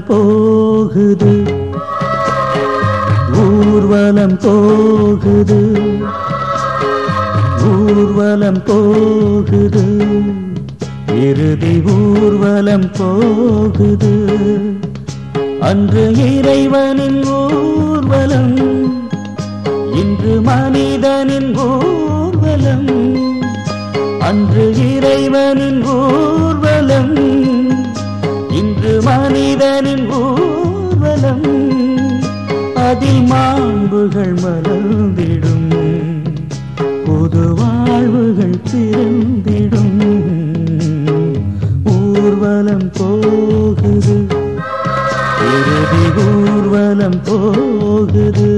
போகுது ஊர்வலம் போகுது ஊர்வலம் போகுது இறுதி ஊர்வலம் போகுது அன்று இறைவனின் ஊர்வலம் இன்று மனிதனின் ஊர்வலம் அன்று இறைவனின் ஊர்வலம் இன்று மனிதனின் ஊர்வலம் அதில் மாண்புகள் மலர்ந்திடும் புது வாழ்வுகள் பிறந்திடும் ஊர்வலம் போகுது இறுதி ஊர்வலம் போகுது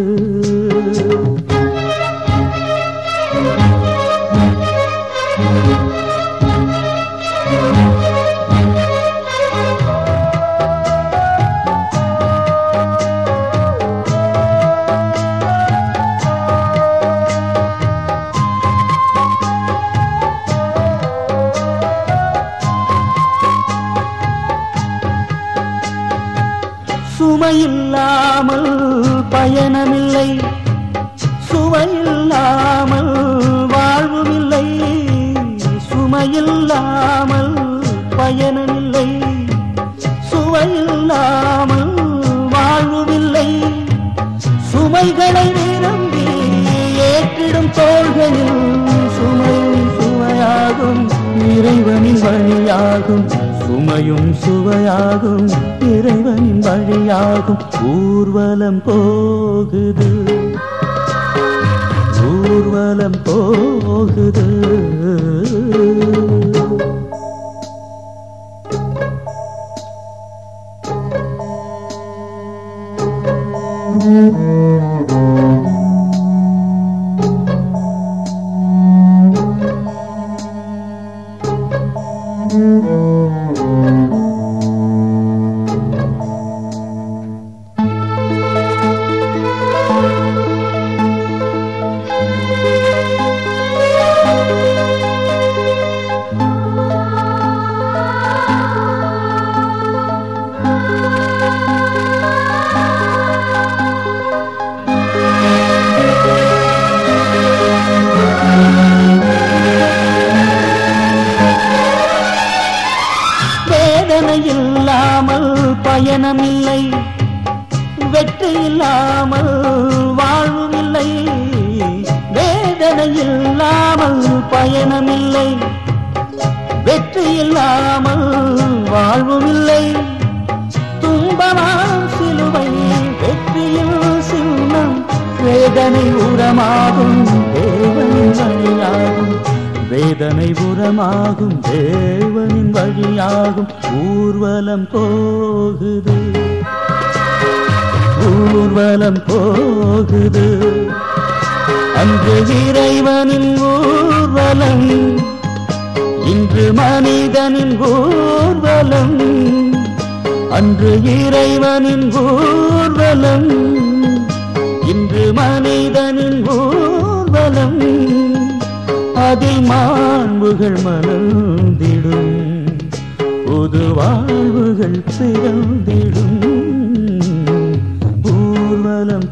சுமையில்லாமல் பயணமில்லை சுவையில்லாமல் வாழ்வுமில்லை சுமையில்லாமல் பயணமில்லை சுவையில்லாமல் வாழ்வுமில்லை சுமைகளை விரும்பி ஏற்றிடும் தோள்களில் சுமையும் சுவையாகும் இறைவனின் வழியாகும் சுமையும் சுவையாகும் இறைவனின் வழியாகும் ஊர்வலம் போகுது ஊர்வலம் போகுது வேதனை இல்லாமல் பயணமில்லை வெற்றி இல்லாமல் வாழ்வுமில்லை வேதனை இல்லாமல் பயணமில்லை வெற்றி இல்லாமல் வாழ்வுமில்லை துன்பமாம் சிலுவை வெற்றியில் சின்னம் வேதனை உரமாகும் தேவனின் வழியாகும் வேதனை உரமாகும் தேவனின் வழியாகும் ஊர்வலம் போகுது ஊர்வலம் போகுது அன்று இறைவனின் ஊர்வலம் இன்று மனிதனின் ஊர்வலம் அன்று இறைவனின் ஊர்வலம் இன்று மனிதனின் ஊர்வலம் அதில் மாண்புகள் மலர்ந்திடும் புது வாழ்வுகள் பிறந்திடும் ஊர்வலம்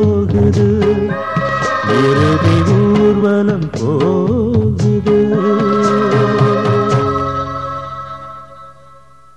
போகுது இறுதி ஊர்வலம் போகுது